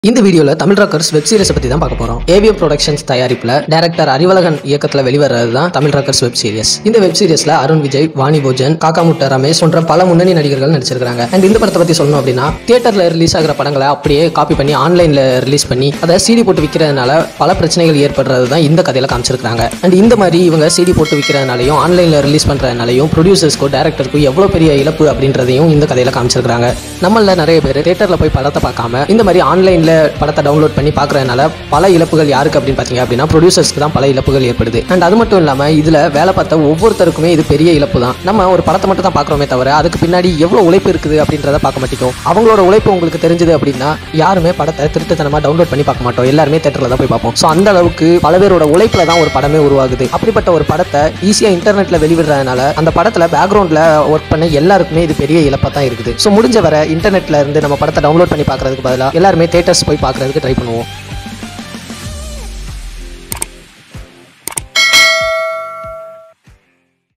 இந்த வீடியோல Tamil Rockers web series பத்தி தான் பார்க்க போறோம் ஏவிஎம் ப்ரொடக்ஷன்ஸ் தயாரிப்புல டைரக்டர் அறிவழகன் இயக்கத்துல வெளிவரது தான் தமிழ் ராக்கர்ஸ் வெப் சீரிஸ் இந்த வெப் சீரிஸ்ல அருண் விஜய் வாணி போஜன் காக்கா முட்டை ரமேஷ் போன்ற பல முன்னணி நடிகர்கள் நடிச்சிருக்காங்க அண்ட் இந்த படத்தை பத்தி சொல்லணும் அப்படின்னா தியேட்டர்ல ரிலீஸ் ஆகிற படங்களை அப்படியே காப்பி பண்ணி ஆன்லைன்ல ரிலீஸ் பண்ணி அதை சிடி போட்டு விற்கிறதுனால பல பிரச்சனைகள் ஏற்படுறது தான் இந்த கதையில காமிச்சிருக்காங்க அண்ட் இந்த மாதிரி இவங்க சிடி போட்டு விற்கிறதுனாலையும் ஆன்லைன்ல ரிலீஸ் பண்றதுனாலையும் ப்ரொடியூசர்ஸ்க்கும் டேரக்டருக்கும் எவ்வளவு பெரிய இழப்பு அப்படின்றதையும் இந்த கதையில காமிச்சிருக்காங்க நம்மள நிறைய பேர் தியேட்டர்ல போய் படத்தை பார்க்காம இந்த மாதிரி ஆன்லைன்ல படத்தை டவுன்லோட் பண்ணி பார்க்கறதுனால பல இழப்புகள் யாருக்கு அப்படின்னு பார்த்தீங்க அப்படின்னா ப்ரொடியூசர்ஸ்க்கு தான் பல இழப்புகள் ஏற்படுது அண்ட் அது மட்டும் இல்லாம இதுல வேலை பார்த்த ஒவ்வொருத்தருக்குமே இது பெரிய இழப்பு தான் நம்ம ஒரு படத்தை மட்டும் தான் பார்க்குறோமே தவிர அதுக்கு பின்னாடி எவ்வளவு உழைப்பு இருக்குது அப்படின்றத பார்க்க மாட்டோம் அவங்களோட உழைப்பு உங்களுக்கு தெரிஞ்சது அப்படின்னா யாருமே படத்தை திருட்டுத்தனமா டவுன்லோட் பண்ணி பார்க்க மாட்டோம் எல்லாருமே தேட்டரில் தான் போய் பார்ப்போம் ஸோ அந்த அளவுக்கு பல பேரோட உழைப்புல தான் ஒரு படமே உருவாகுது அப்படிப்பட்ட ஒரு படத்தை ஈஸியாக இன்டர்நெட்ல வெளிவிடுறதுனால அந்த படத்துல பேக்ரவுண்ட்ல ஒர்க் பண்ண எல்லாருக்குமே இது பெரிய இழப்பாக தான் இருக்குது ஸோ முடிஞ்ச வரை இன்டர்நெட்ல இருந்து நம்ம படத்தை டவுன்லோட் பண்ணி பார்க்கறதுக்கு பதிலாக எல்லாருமே தேட்டர்ஸ் போய் பார்க்கறதுக்கு ட்ரை பண்ணுவோம்